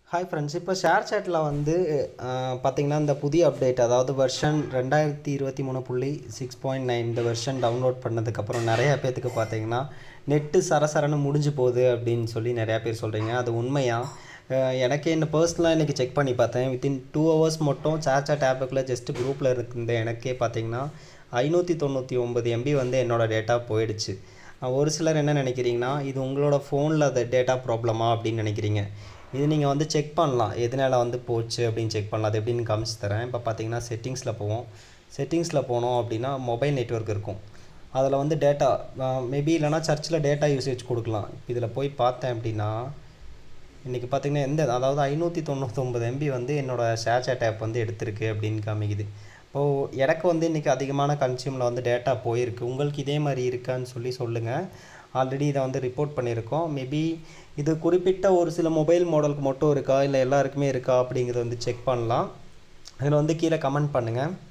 hi friends இப்போ ShareChat வந்து பார்த்திங்கன்னா இந்த புதிய அப்டேட் அதாவது வெர்ஷன் ரெண்டாயிரத்தி இருபத்தி மூணு புள்ளி சிக்ஸ் பாயிண்ட் நைன் இந்த வெர்ஷன் டவுன்லோட் பண்ணதுக்கப்புறம் நிறைய பேர்த்துக்கு பார்த்தீங்கன்னா நெட்டு சரசரன்னு முடிஞ்சு போகுது அப்படின்னு சொல்லி நிறையா பேர் சொல்கிறீங்க அது உண்மையா அஹ் எனக்கே இந்த பர்சனலாக இன்றைக்கி செக் பண்ணி பார்த்தேன் வித்தின் டூ ஹவர்ஸ் மட்டும் ஷேர் சேட் ஆப்புக்குள்ளே ஜஸ்ட் குரூப்பில் இருந்த எனக்கே பார்த்தீங்கன்னா ஐநூற்றி தொண்ணூற்றி ஒம்பது எம்பி வந்து என்னோடய டேட்டா போயிடுச்சு அஹ் ஒரு சிலர் என்ன நினைக்கிறீங்கன்னா இது உங்களோட ஃபோனில் அது டேட்டா ப்ராப்ளமா அப்படின்னு நினைக்கிறீங்க இது நீங்கள் வந்து செக் பண்ணலாம் எதனால் வந்து போச்சு அப்படின்னு செக் பண்ணலாம் அது எப்படின்னு காமிச்சு தரேன் இப்போ பார்த்தீங்கன்னா செட்டிங்ஸில் போவோம் செட்டிங்ஸில் போனோம் அப்படின்னா மொபைல் நெட்வொர்க் இருக்கும் அதில் வந்து டேட்டா மேபி இல்லைனா சர்ச்சில் டேட்டா யூசேஜ் கொடுக்கலாம் இப்போ இதில் போய் பார்த்தேன் அப்படின்னா இன்றைக்கி பார்த்தீங்கன்னா எந்த அதாவது ஐநூற்றி தொண்ணூத்தொம்பது எம்பி வந்து என்னோடய ஷேர் சேட் ஆப் வந்து எடுத்திருக்கு அப்படின்னு காமிக்குது இப்போது எனக்கு வந்து இன்றைக்கி அதிகமான கன்சியூமில் வந்து டேட்டா போயிருக்கு உங்களுக்கு இதே மாதிரி இருக்கான்னு சொல்லி சொல்லுங்கள் ஆல்ரெடி இதை வந்து ரிப்போர்ட் பண்ணியிருக்கோம் மேபி இது குறிப்பிட்ட ஒரு சில மொபைல் மாடலுக்கு மட்டும் இருக்கா இல்லை எல்லாருக்குமே இருக்கா அப்படிங்கிறத வந்து செக் பண்ணலாம் இதில் வந்து கீழே கமெண்ட் பண்ணுங்கள்